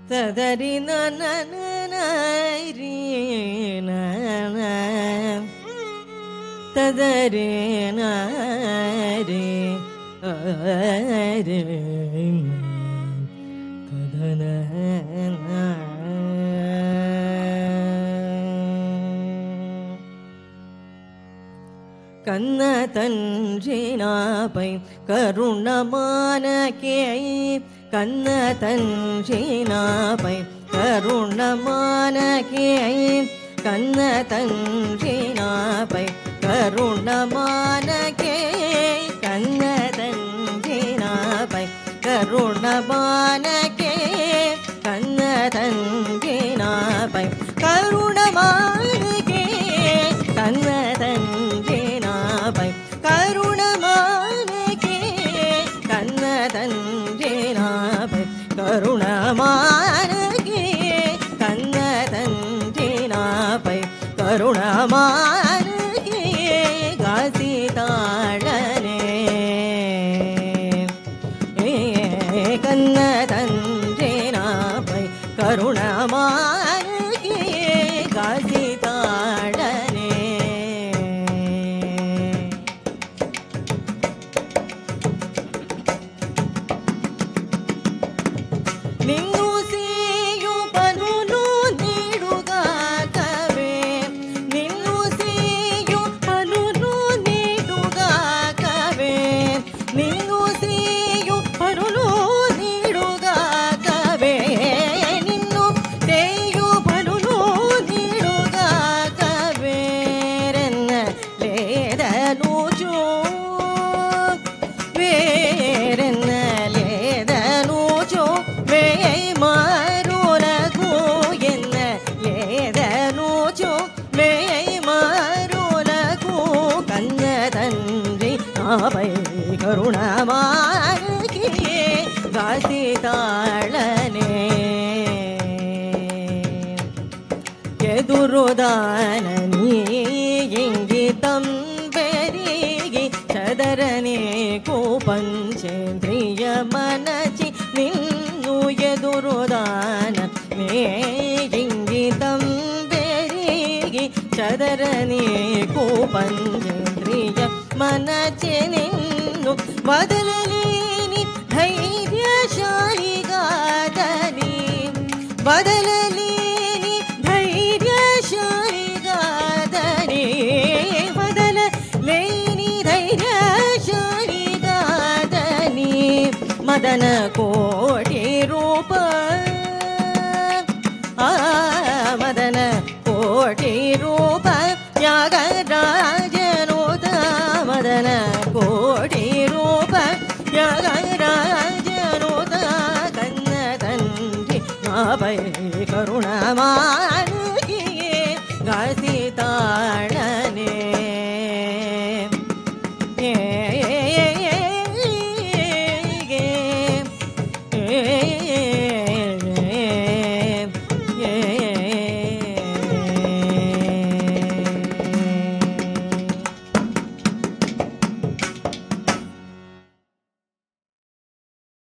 ததரி நன ததரி நரி ததன கண்ண தன்றினாப்பை கருணமான கேய் கண்ண தன்றினாப்பை கருணமான கேய் கண்ண தன்றினாப்பை கருணமான கேய் கண்ண தன்றினாப்பை கருணமான கேய் கண்ண தன்றினாப்பை கருணமான கேய் கண்ண தன்றினாப்பை கருணமானகே கண்ண தன்றினாப்பை கருணமானகே கண்ண தன்றினாப்பை கருணமானகே காசி தாழனே கண்ண தன்றினாப்பை கருணமானகே காசி தாழனே ನಿನ್ನು ಸಿಯು ಪನುನು ನೀಡುಗಾಕವೇ ನಿನ್ನು ಸಿಯು ಪನುನು ನೀಡುಗಾಕವೇ ನಿನ್ನು ಸಿಯು ಪನುನು ನೀಡುಗಾಕವೇ ನಿನ್ನು ಸೇಯು ಪನುನು ನೀಡುಗಾಕವೇ ರನ್ನ ಲೇದನು ಜೋ వేరెన్న లేదను చో వేయ్ మారులకు ఎన్న లేదను చో వేయ్ మారులకు కన్న తండ్రి ఆపై కరుణమాకి గాసి తాళనే ఎదురుదానని ఇంగితం పెరిగి చదరనే కోపంచేంద్రియ మనచి నిన్ను ఎదురుదాన నే ఇంగితం పెరిగి చదరనే కోపంచేంద్రియ మనచి నిన్ను వదలలేని ధైర్యశాలిగాదని బదలలేని ధైర్యశాలిగాదని బదలలేని ధైర్యశాలిగాదని మదన కోర